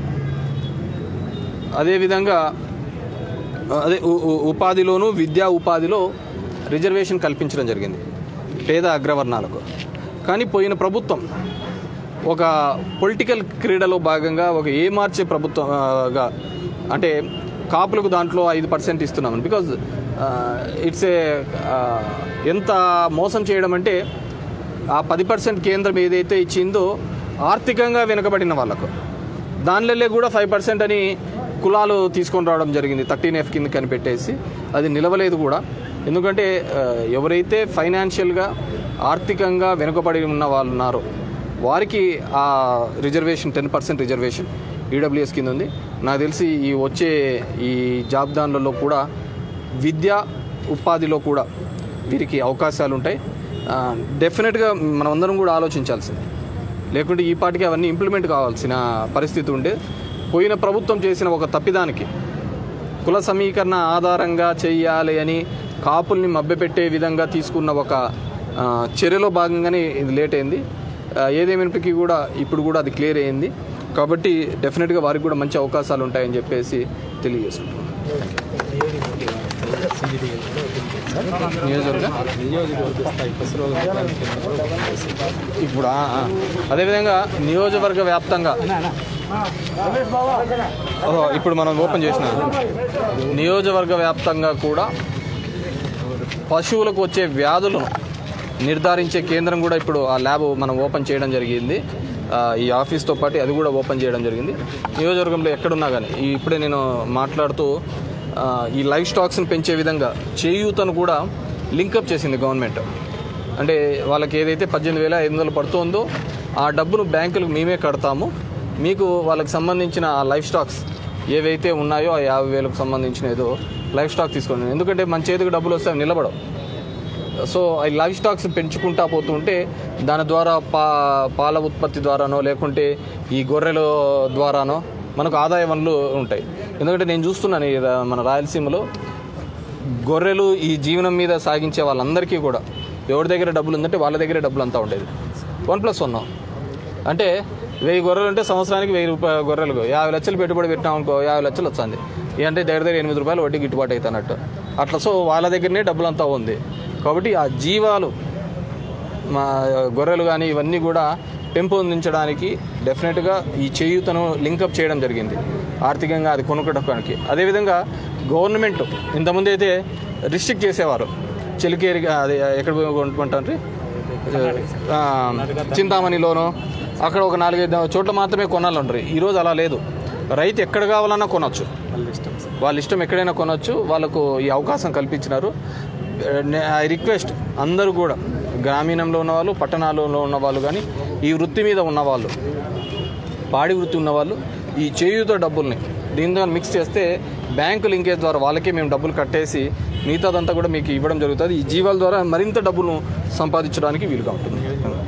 అదేవిధంగా అదే ఉ- ఉ- ఉపాధిలోను విద్యా ఉపాధిలో రిజర్వేషన్ కల్పించడం జరిగింది పేద అగ్రవర్ణాలకు కానీ పోయిన ప్రభుత్వం ఒక పొలిటికల్ క్రీడలో భాగంగా ఒక ఏ మార్చే ప్రభుత్వంగా అంటే కాపులకు దాంట్లో ఐదు పర్సెంట్ ఇస్తున్నామని బికాజ్ ఇట్స్ ఏ ఎంత మోసం చేయడం అంటే ఆ పది పర్సెంట్ కేంద్రం ఏదైతే ఇచ్చిందో ఆర్థికంగా వెనుకబడిన వాళ్ళకు దానిలో కూడా ఫైవ్ పర్సెంట్ అని కులాలు తీసుకొని రావడం జరిగింది థర్టీన్ ఎఫ్ కింద కనిపెట్టేసి అది నిలవలేదు కూడా ఎందుకంటే ఆ, ఎవరైతే ఫైనాన్షియల్గా ఆర్థికంగా వెనుకబడి ఉన్న వాళ్ళు ఉన్నారో వారికి ఆ reservation ten percent reservation EWS కింద ఉంది నాకు తెలిసి ఈ వచ్చే ఈ జాబితాలలో కూడా విద్య ఉపాధిలో కూడా వీరికి అవకాశాలు ఉంటాయి డెఫినెట్గా మనమందరం కూడా ఆలోచించాల్సింది లేకుంటే ఈ పాటికి అవన్నీ ఇంప్లిమెంట్ కావాల్సిన పరిస్థితి ఉండే పోయిన ప్రభుత్వం చేసిన ఒక తప్పిదానికి కుల సమీకరణ ఆధారంగా చేయాలి అని కాపుల్ని మభ్యపెట్టే విధంగా తీసుకున్న ఒక ఆ, చర్యలో భాగంగానే ఇది లేట్ అయింది ఆ, ఏదేమైనప్పటికీ కూడా ఇప్పుడు కూడా అది క్లియర్ అయింది కాబట్టి డెఫినెట్గా వారికి కూడా మంచి అవకాశాలు ఉంటాయని చెప్పేసి తెలియజేసుకుంటున్నాను నియోజకవర్గం ఇప్పుడు ఆ, ఆ. అదేవిధంగా నియోజకవర్గ వ్యాప్తంగా ఓహో ఇప్పుడు మనం ఓపెన్ చేసిన నియోజకవర్గ వ్యాప్తంగా కూడా పశువులకు వచ్చే వ్యాధులను నిర్ధారించే కేంద్రం కూడా ఇప్పుడు ఆ ల్యాబ్ మనం ఓపెన్ చేయడం జరిగింది ఆ, ఈ ఆఫీస్తో పాటు అది కూడా ఓపెన్ చేయడం జరిగింది నియోజకవర్గంలో ఎక్కడున్నా కానీ ఈ ఇప్పుడే నేను మాట్లాడుతూ ఆ, ఈ లైఫ్ స్టాక్స్ని పెంచే విధంగా చేయూతను కూడా లింకప్ చేసింది గవర్నమెంట్ అంటే వాళ్ళకి ఏదైతే పద్దెనిమిది వేల ఐదు వందలు పడుతుందో ఆ డబ్బును బ్యాంకులకు మేమే కడతాము మీకు వాళ్ళకి సంబంధించిన ఆ లైఫ్ స్టాక్స్ ఏవైతే ఉన్నాయో ఆ యాభై వేలకు సంబంధించిన ఏదో లైఫ్ స్టాక్ తీసుకోండి ఎందుకంటే మన చేతికి డబ్బులు వస్తే అవి నిలబడవు సో ఈ లైఫ్ స్టాక్స్ పెంచుకుంటా పోతుంటే దాని ద్వారా పా పాల ఉత్పత్తి ద్వారానో లేకుంటే ఈ గొర్రెల ద్వారానో మనకు ఆదాయ వనరులు ఉంటాయి ఎందుకంటే నేను చూస్తున్నాను ఈ రా- మన రాయలసీమలో గొర్రెలు ఈ జీవనం మీద సాగించే వాళ్ళందరికీ కూడా ఎవరి దగ్గర డబ్బులు ఉందంటే వాళ్ళ దగ్గరే డబ్బులు అంతా ఉండేది వన్ ప్లస్ వన్ అంటే వెయ్యి గొర్రెలు ఉంటే సంవత్సరానికి వెయ్యి రూపాయల గొర్రెలు యాభై లక్షలు పెట్టుబడి పెట్టినాం అనుకో యాభై లక్షలు వచ్చింది అంటే దగ్గర దగ్గర ఎనిమిది రూపాయలు వడ్డీ గిట్టుబాటు అవుతున్నట్టు అట్లా సో వాళ్ళ దగ్గరనే డబ్బులు అంతా ఉంది కాబట్టి ఆ జీవాలు మా గొర్రెలు కానీ ఇవన్నీ కూడా పెంపొందించడానికి డెఫినెట్గా ఈ చేయూతను లింకప్ చేయడం జరిగింది ఆర్థికంగా అది కొనుక్కోవడానికి అదేవిధంగా గవర్నమెంట్ ఇంతకుముందు అయితే రిస్ట్రిక్ట్ చేసేవారు చెలికేరిగా అది ఎక్కడ పోయి కొనుక్కుంటారు ఆ, చింతామణిలోను అక్కడ ఒక నాలుగైదు చోట్ల మాత్రమే కొనాలంటారు ఈరోజు అలా లేదు రైతు ఎక్కడ కావాలన్నా కొనవచ్చు వాళ్ళ ఇష్టం ఎక్కడైనా కొనవచ్చు వాళ్ళకు ఈ అవకాశం కల్పించినారు ఐ రిక్వెస్ట్ అందరూ కూడా గ్రామీణంలో ఉన్నవాళ్ళు పట్టణాలలో ఉన్న వాళ్ళు కానీ ఈ వృత్తి మీద ఉన్నవాళ్ళు పాడి వృత్తి ఉన్నవాళ్ళు ఈ చేయూత డబ్బుల్ని దీంతో మిక్స్ చేస్తే బ్యాంకు లింకేజ్ ద్వారా వాళ్ళకే మేము డబ్బులు కట్టేసి మిగతాదంతా కూడా మీకు ఇవ్వడం జరుగుతుంది ఈ జీవాల ద్వారా మరింత డబ్బులు సంపాదించడానికి వీలుగా ఉంటుంది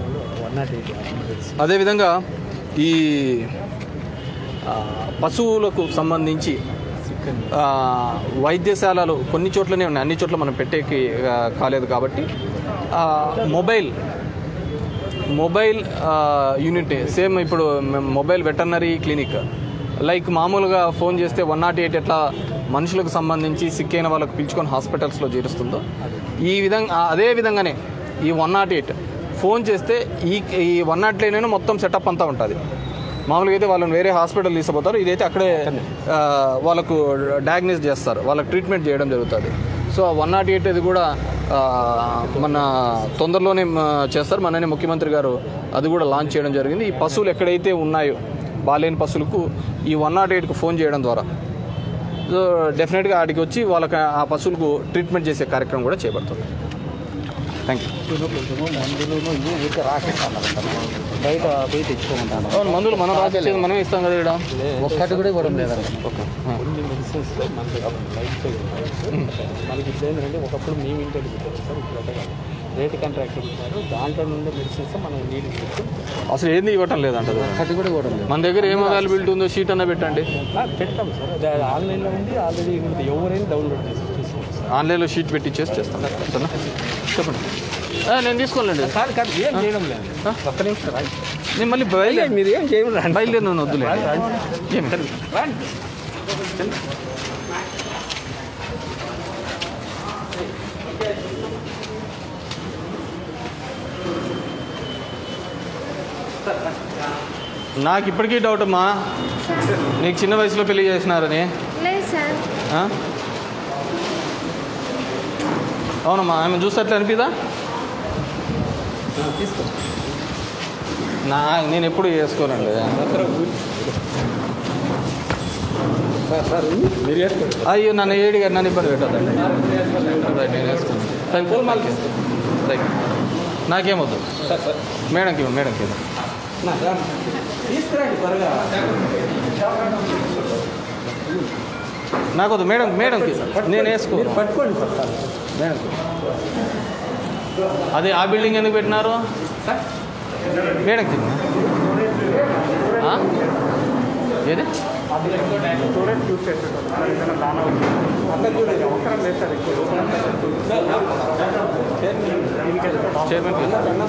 అదేవిధంగా ఈ ఆ, పశువులకు సంబంధించి ఆ, వైద్యశాలలు కొన్ని చోట్లనే ఉన్నాయి అన్ని చోట్ల మనం పెట్టేకి ఆ, కాలేదు కాబట్టి ఆ, మొబైల్ మొబైల్ ఆ, యూనిట్ సేమ్ ఇప్పుడు మేము మొబైల్ వెటర్నరీ క్లినిక్ లైక్ మామూలుగా ఫోన్ చేస్తే వన్ నాట్ ఎయిట్ ఎట్లా మనుషులకు సంబంధించి సిక్ అయిన వాళ్ళకు పిలుచుకొని హాస్పిటల్స్లో చేరుస్తుందో ఈ విధంగా ఆ, అదే విధంగానే ఈ వన్ నాట్ ఎయిట్ ఫోన్ చేస్తే ఈ ఈ వన్ నాట్ ఎయిట్ మొత్తం సెటప్ అంతా ఉంటుంది మామూలుగా అయితే వాళ్ళని వేరే హాస్పిటల్ తీసుకుపోతారు ఇదైతే అక్కడే ఆ, వాళ్ళకు డయాగ్నోస్ చేస్తారు వాళ్ళకి ట్రీట్మెంట్ చేయడం జరుగుతుంది సో వన్ నాట్ ఎయిట్ ఇది కూడా ఆ, మన తొందరలోనే మ, చేస్తారు మననే ముఖ్యమంత్రి గారు అది కూడా లాంచ్ చేయడం జరిగింది ఈ పశువులు ఎక్కడైతే ఉన్నాయో బాలేని పశువులకు ఈ వన్ నాట్ ఎయిట్కి ఫోన్ చేయడం ద్వారా సో డెఫినెట్గా ఆడికి వచ్చి వాళ్ళకి ఆ పశువులకు ట్రీట్మెంట్ చేసే కార్యక్రమం కూడా చేపడుతుంది థ్యాంక్ యూ మందులు ఇవి ఊరికే రాసేస్తాను బయట పోయి తెచ్చుకోమంటాను అవును మందులు మనం రాసేది మనమే ఇస్తాం కదా ఇక్కడ ఒక్కటి కూడా ఇవ్వడం లేదండి ఓకే కొన్ని మెడిసిన్స్లో మనకి లైఫ్ స్టైల్ మనకి ఇప్పుడు ఏంటంటే ఒకప్పుడు మేము ఇంటి పెట్టారు సార్ ఇప్పుడు అట్లా కాదు రేట్ కాంట్రాక్ట్ ఇచ్చారు దాంట్లో నుండి మెడిసిన్స్ మనం నీడ్ అసలు ఏంది ఇవ్వటం లేదంట ఒక్కటి కూడా ఇవ్వడం లేదు మన దగ్గర ఏం అవైలబిలిటీ ఉందో షీట్ అన్న పెట్టండి పెడతాం సార్ అది ఆన్లైన్లో ఉంది ఆల్రెడీ ఎవరైనా డౌన్లోడ్ చేసి తీసుకోవచ్చు సార్ ఆన్లైన్లో షీట్ పెట్టి ఇచ్చేసి చేస్తాను సరేనా చెప్పండి ఆ, నేను తీసుకోలేండి సార్ కాదు ఏం చేయడం లేదు ఒక్క నిమిషం రండి నేను మళ్ళీ బయలుదేరి మీరు ఏం చేయడం రండి బయలుదేరి నన్ను వద్దులే ఏమి రండి నాకు ఇప్పటికీ డౌట్ అమ్మా నీకు చిన్న వయసులో పెళ్లి చేసినారని లేదు సార్ ఆ? అవునమ్మా ఆమె చూస్తే అట్లా అనిపిదా నా నేను ఎప్పుడు చేసుకోనండి మీరు వేసుకోండి అయ్యో నన్ను ఏడి గారు నన్ను ఇబ్బంది పెట్టద్దండి రైట్ నేను వేసుకోను సరే పూల మాలకి రైట్ నాకేమొద్దు మేడంకి ఇవ్వండి మేడంకి ఇవ్వండి తీసుకురండి త్వరగా నాకొద్దు మేడం మేడంకి నేను వేసుకో మీరు పట్టుకోండి పట్టాలి మేడంకి అదే ఆ బిల్డింగ్ ఎందుకు పెట్టినారు మేడంకి ఆ? ఏది స్టోరేజ్ యూస్ చేసేటప్పుడు సార్ ఏదైనా దానా అవసరం లేదు సార్ ఎక్కువ చైర్మన్కి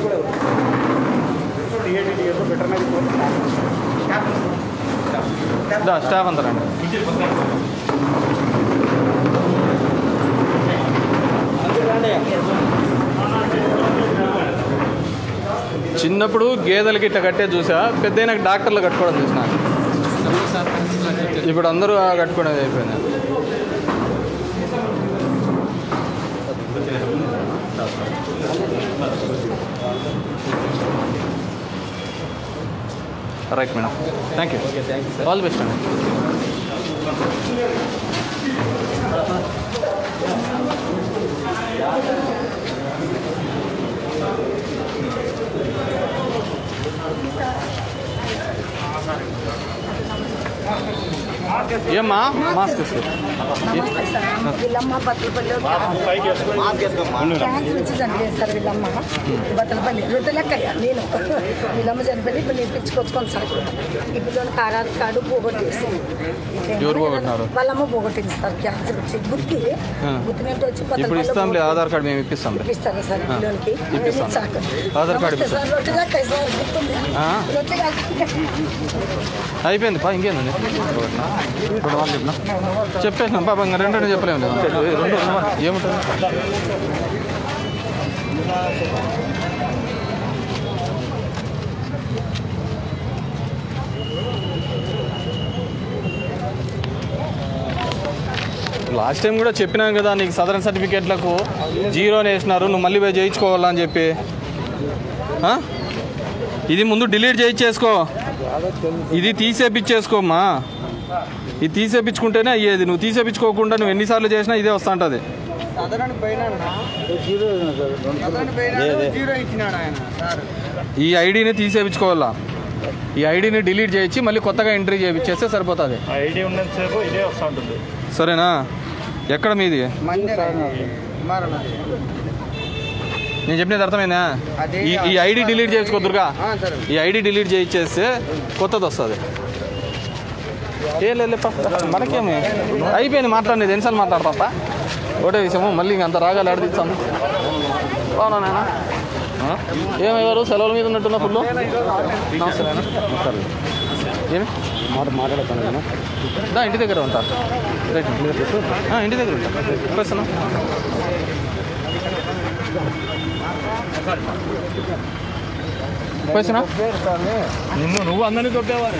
డిఏడిడిఏతో వెటర్నరీ కోర్స్ దా స్టాఫ్ అంతా రండి చిన్నప్పుడు గేదెలకి ఇట్లా కట్టే చూసా పెద్ద నాకు డాక్టర్లు కట్టుకోవడం చూసిన ఇప్పుడు అందరూ ఆ కట్టుకునేది అయిపోయింది right madam thank you all the best అండి ఏమ్మా మాస్క్ వేసుకో. వీళ్ళమ్మ బత్తలపల్లి క్యాన్సర్ వచ్చి చనిపోయింది సార్ వీళ్ళమ్మ బత్తలపల్లి రొట్టె లెక్కయ్యా నేను వీళ్ళమ్మ చనిపోయింది ఇప్పుడు నేను పిచ్చుకొచ్చుకొని సార్ ఈ పిల్లలు కారాలు కాడు పోగొట్టేసి ఎవరు పోగొట్టినారు? వాళ్ళమ్మ పోగొట్టింది సార్ క్యాన్సర్ వచ్చి గుర్తి ఆ. గుర్తినట్టు వచ్చి ఇప్పుడు బత్తలపల్లిలో ఇస్తాంలే ఆధార్ కార్డు మేము ఇప్పిస్తాంలే ఇప్పిస్తారా సార్ ఆ. పిల్లలకి ఇప్పిస్తాం. చాకు. ఆధార్ కార్డు నమస్తే సార్ రొట్టె లెక్కయ్య సార్ గుర్తుంది ఆ. రొట్టె లెక్క అయిపోయింది పా ఇంకేందండి రెండు వాళ్ళు చెప్పిన చెప్పేసినాం పాప ఇంకా రెండు రెండు చెప్పలేము లేదు రెండు ఏముంటుంది లాస్ట్ టైం కూడా చెప్పినాం కదా నీకు సదరన్ సర్టిఫికేట్లకు జీరోని వేసినారు నువ్వు మళ్ళీ పోయి చేయించుకోవాలా అని చెప్పి ఆ? ఇది ముందు డిలీట్ చేయించేసుకో ఇది తీసేపిచ్చేసుకోమ్మా ఇది తీసేపించుకుంటేనే అయ్యేది నువ్వు తీసేపించుకోకుండా నువ్వు ఎన్నిసార్లు చేసినా ఇదే వస్తా ఉంటుంది జీరో ఇచ్చినాడు ఆయన సార్ ఈ ఐడిని తీసేపించుకోవాలా ఈ ఐడిని డిలీట్ చేయించి మళ్ళీ కొత్తగా ఎంట్రీ చేయించేస్తే సరిపోతుంది ఐడి ఉన్నంతసేపు ఇదే వస్తూ ఉంటుంది సరేనా ఎక్కడ మీది మండే మరణ నేను చెప్పినది అర్థమైందా అదే ఈ ఈ ఐడి డిలీట్ చేసుకో దుర్గా ఆ, సరే. ఈ ఐడి డిలీట్ చేయించేస్తే కొత్తది వస్తుంది ఏ లేప మనకేమి అయిపోయింది మాట్లాడేది ఎన్నిసార్లు మాట్లాడతాపా ఒకటే విషయము మళ్ళీ ఇంక అంత రాగాలు ఆడదిస్తాము అవునా నాయన ఏమయ్యారు సెలవుల మీద ఉన్నట్టున్న ఫుల్ నమస్తే నాయన ఏమి మాట మాట్లాడతాను నేను దా ఇంటి దగ్గర ఉంటా రైట్ ఆ, ఇంటి దగ్గర ఉంటా వస్తున్నా పోయినా నిన్ను నువ్వు అందరినీ తొక్కేవారు